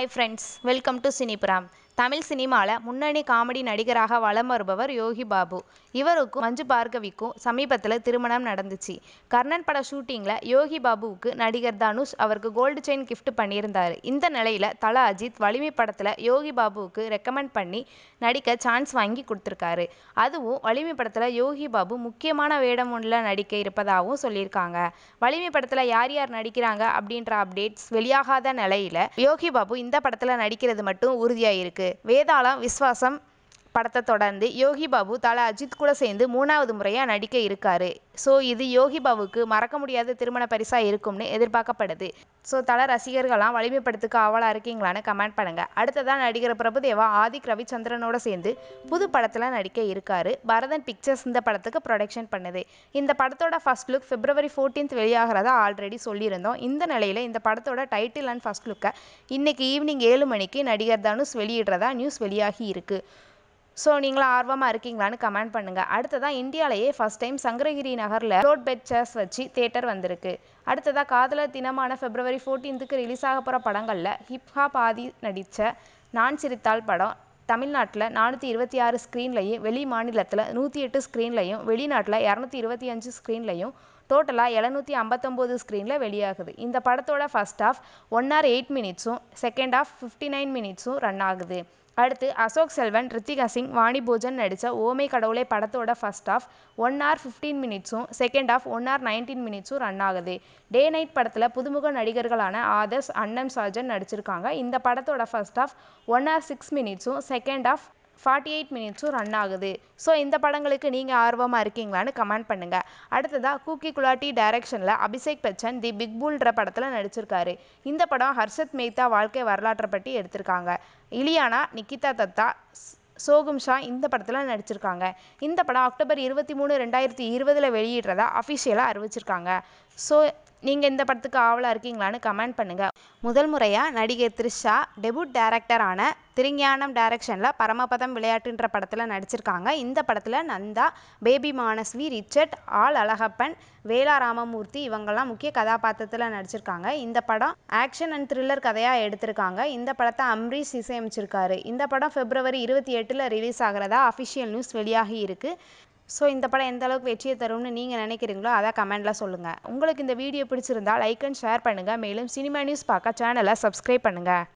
friends welcome to Cinipuram Tamil சினிமாவில் முன்னணி comedy நடிகராக வலம் வருபவர் யோகி பாபு இவருக்கும் மஞ்சு பார்கவிக்கும் சமீபத்தில் திருமணம் நடந்துச்சு கர்ணன் பட ஷூட்டிங்கில் யோகி பாபுவுக்கு நடிகர் தனுஷ் அவருக்கு கோல்டு செயின் கிஃப்ட் பண்ணியிருந்தார் இந்த நிலையில் தல அஜித் வலிமை படத்தில் யோகி பாபுவுக்கு ரெக்கமெண்ட் பண்ணி நடிக்க சான்ஸ் வாங்கி கொடுத்துருக்காரு அதுவும் வலிமை படத்தில் யோகி பாபு முக்கியமான வேடம் ஒன்றில் நடிக்க இருப்பதாகவும் சொல்லியிருக்காங்க வலிமை படத்தில் யார் யார் நடிக்கிறாங்க அப்படின்ற அப்டேட்ஸ் வெளியாகாத நிலையில் யோகி பாபு இந்த படத்தில் நடிக்கிறது மட்டும் உறுதியாயிருக்கு வேதாளம் விஸ்வாசம் படத்தை தொடர்ந்து யோகி பாபு தல அஜித் கூட சேர்ந்து மூணாவது முறையாக நடிக்க இருக்காரு ஸோ இது யோகி பாபுக்கு மறக்க முடியாத திருமண பரிசாக இருக்கும்னு எதிர்பார்க்கப்படுது ஸோ தல ரசிகர்கள்லாம் வலிமை படத்துக்கு ஆவலாக இருக்கீங்களான்னு கமெண்ட் பண்ணுங்கள் அடுத்ததாக நடிகர் பிரபுதேவா ஆதிக் ரவிச்சந்திரனோட சேர்ந்து புது படத்தில் நடிக்க இருக்காரு பரதன் பிக்சர்ஸ் இந்த படத்துக்கு ப்ரொடக்ஷன் பண்ணுது இந்த படத்தோட ஃபர்ஸ்ட் லுக் பிப்ரவரி ஃபோர்டீன்த் வெளியாகிறதா ஆல்ரெடி சொல்லியிருந்தோம் இந்த நிலையில் இந்த படத்தோட டைட்டில் அண்ட் ஃபர்ஸ்ட் லுக்கை இன்னைக்கு ஈவினிங் ஏழு மணிக்கு நடிகர் தனுஷ் வெளியிடுறதா நியூஸ் வெளியாகி இருக்கு ஸோ நீங்களும் ஆர்வமாக இருக்கீங்களான்னு கமெண்ட் பண்ணுங்கள் அடுத்ததாக இந்தியாவிலேயே ஃபஸ்ட் டைம் சங்கரகிரி நகரில் ரோட் பெட் சேர்ஸ் வச்சு தேட்டர் வந்திருக்கு அடுத்ததாக காதலர் தினமான பிப்ரவரி ஃபோர்டீன்த்துக்கு ரிலீஸ் ஆக போகிற படங்களில் ஹிப்ஹாப் ஆதி நடித்த நான் சிரித்தால் படம் தமிழ்நாட்டில் நானூற்றி இருபத்தி ஆறு ஸ்க்ரீன்லையும் வெளி மாநிலத்தில் நூற்றி எட்டு ஸ்க்ரீன்லையும் வெளிநாட்டில் இரநூத்தி இருபத்தி அஞ்சு ஸ்க்ரீன்லையும் டோட்டலாக எழுநூற்றி ஐம்பத்தொம்போது ஸ்க்ரீனில் வெளியாகுது இந்த படத்தோட first half one hour eight மினிட்ஸும் செகண்ட் ஹாஃப் ஃபிஃப்டி நைன் மினிட்ஸும் ரன் ஆகுது அடுத்து அசோக் செல்வன் ரித்திகா சிங் வாணி போஜன் நடித்த ஓமை கடவுளை படத்தோட first half one hour fifteen மினிட்ஸும் second half one hour nineteen மினிட்ஸும் ரன் ஆகுது டே நைட் படத்தில் புதுமுக நடிகர்களான ஆதர்ஸ் அண்ணன் சாஜன் நடிச்சிருக்காங்க இந்த படத்தோட first half one hour six மினிட்ஸும் செகண்ட் ஹாஃப் ஃபார்ட்டி எயிட் மினிட்ஸும் ரன் ஆகுது ஸோ இந்த படங்களுக்கு நீங்கள் ஆர்வமாக இருக்கீங்களான்னு கமெண்ட் பண்ணுங்கள் அடுத்ததாக கூக்கி குலாட்டி டைரக்ஷனில் அபிஷேக் பச்சன் தி பிக் புல்ன்ற படத்தில் நடிச்சிருக்காரு இந்த படம் ஹர்ஷத் மேத்தா வாழ்க்கை வரலாற்றை பற்றி எடுத்திருக்காங்க இலியானா நிக்கிதா தத்தா சோகும் ஷா இந்த படத்தில் நடிச்சிருக்காங்க இந்த படம் அக்டோபர் இருபத்தி மூணு ரெண்டாயிரத்தி இருபதில் வெளியிடுறதா அஃபிஷியலாக அறிவிச்சிருக்காங்க ஸோ நீங்கள் இந்த படத்துக்கு ஆவலாக இருக்கீங்களான்னு கமெண்ட் பண்ணுங்கள் முதல் முறையாக நடிகர் த்ரிஷா டெபுட் டைரக்டரான திருஞானம் டைரக்ஷனில் பரமபதம் விளையாட்டுன்ற படத்தில் நடிச்சிருக்காங்க இந்த படத்தில் நந்தா பேபி மானஸ்வி ரிச்சர்ட் ஆல் அழகப்பன் வேலா ராமமூர்த்தி இவங்கெல்லாம் முக்கிய கதாபாத்திரத்தில் நடிச்சிருக்காங்க இந்த படம் ஆக்ஷன் அண்ட் த்ரில்லர் கதையாக எடுத்திருக்காங்க இந்த படத்தை அம்ரீஷ் இசையமைச்சிருக்காரு இந்த படம் பிப்ரவரி இருபத்தி எட்டில் ரிலீஸ் ஆகிறதா அஃபிஷியல் நியூஸ் வெளியாகி இருக்குது ஸோ இந்த படம் எந்த அளவுக்கு வெற்றியை தரும்னு நீங்கள் நினைக்கிறீங்களோ அதை கமெண்ட்டில் சொல்லுங்கள் உங்களுக்கு இந்த வீடியோ பிடிச்சிருந்தா லைக் அண்ட் ஷேர் பண்ணுங்கள் மேலும் சினிமா நியூஸ் பார்க்க சேனலை சப்ஸ்கிரைப் பண்ணுங்கள்